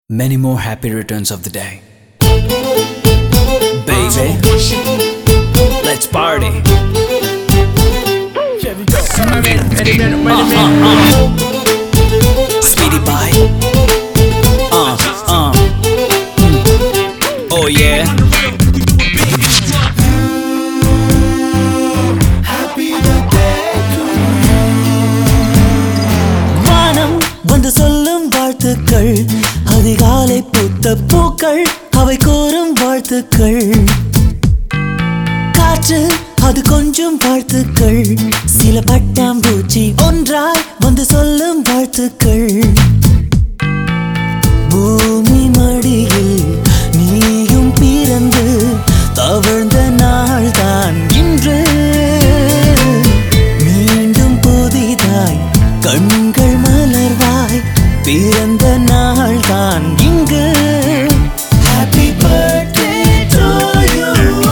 many more happy returns of the day. Baby, let's party. Speedy bye. Uh, uh. Mm. Oh yeah. வானம் வந்து சொல்லும் வாழ்த்துக்கள் அதிகாலை பூத்த பூக்கள் அவை கோரும் வாழ்த்துக்கள் காற்று அது கொஞ்சம் வாழ்த்துக்கள் சில பட்டாம்பூச்சி ஒன்றாய் வந்து சொல்லும் வாழ்த்துக்கள் பூமி மடியில் நீயும் பிறந்து தவழ்ந்த நாள்தான் இன்று மீண்டும் புதிதாய் கண்கள் மலர்வாய் பிறந்த நாள்தான் இங்கு happy birthday to you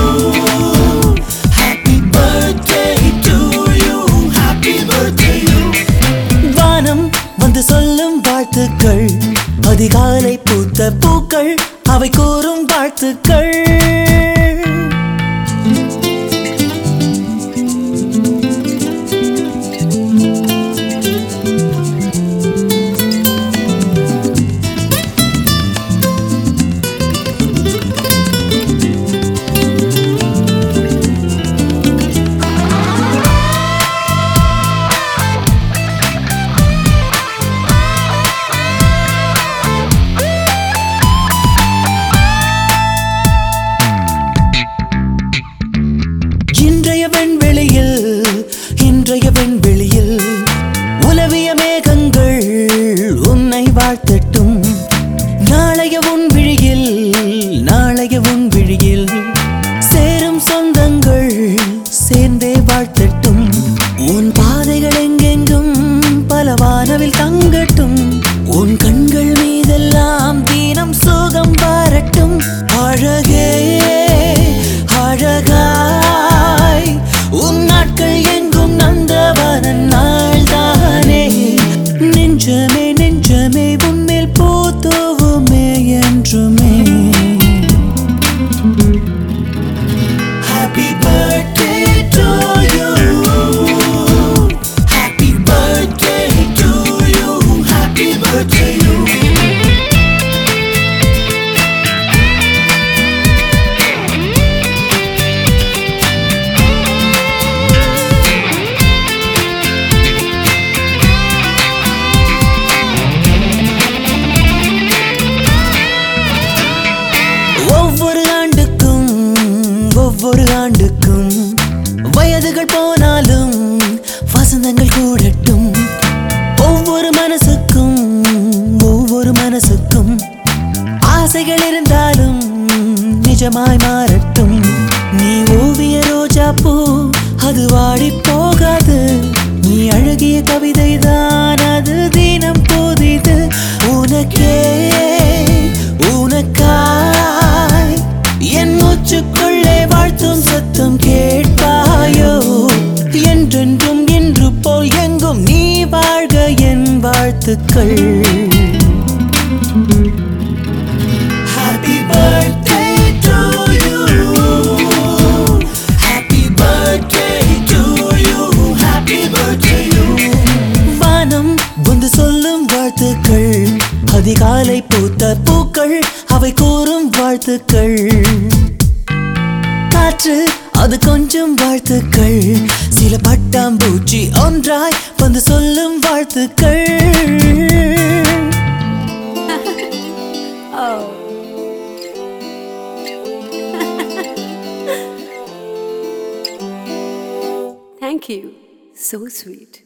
happy birthday to you happy birthday you வானம் வந்து சொல்லும் வாழ்த்துக்கள் அதிகாலை பூத்த பூக்கள் அவை கூறும் வாழ்த்துக்கள் இன்றைய வெண்வெளியில் இன்றைய வெண்வெளியில் உலவிய மேகங்கள் உன்னை வாழ்த்தட்டும் நாளைய உன் விழியில் நாளைய உன் விழியில் சேரும் சொந்தங்கள் சேர்ந்தே வாழ்த்தட்டும் உன் பாதைகள் எங்கெங்கும் பல வானவில் தங்கட்டும் உன் கண்கள் மீதெல்லாம் தீனம் சுகம் வரட்டும் அழகே அழகாய் உன் நாட்கள் எங்கும் நந்தவனன் நாள்தானே நெஞ்சமே நெஞ்சமே உன்மேல் போத்துவுமே என்றுமே Happy birthday to you. Happy birthday to you. Happy birthday you. ஒவ்வொரு ஆண்டுக்கும் ஒவ்வொரு ஆண்டுக்கும் வயதுகள் போனாலும் வசந்தங்கள் கூடட்டும் ஒவ்வொரு மனசுக்கும் ஒவ்வொரு மனசுக்கும் ஆசைகள் இருந்தாலும் நிஜமாய் மாறட்டும் நீ ஓவிய ரோஜா பூ அது வாடி போகாது நீ அழகிய கவிதை தான் அது தினம் புதிது உனக்கே உனக்காய் என் மூச்சுக்குள்ளே வாழ்த்தும் சத்தம் கேட்பாயோ என்றென்றும் என்று போல் எங்கும் நீ வாழ்க என் வாழ்த்துக்கள் Happy birthday to you. Happy birthday to you. Happy birthday you. வானம் வந்து சொல்லும் வாழ்த்துக்கள் அதிகாலை பூத்த பூக்கள் அவை கூறும் வாழ்த்துக்கள் காற்று அது கொஞ்சம் வாழ்த்துக்கள் சில பட்டாம்பூச்சி ஒன்றாய் வந்து சொல்லும் வாழ்த்துக்கள் Thank you. So sweet.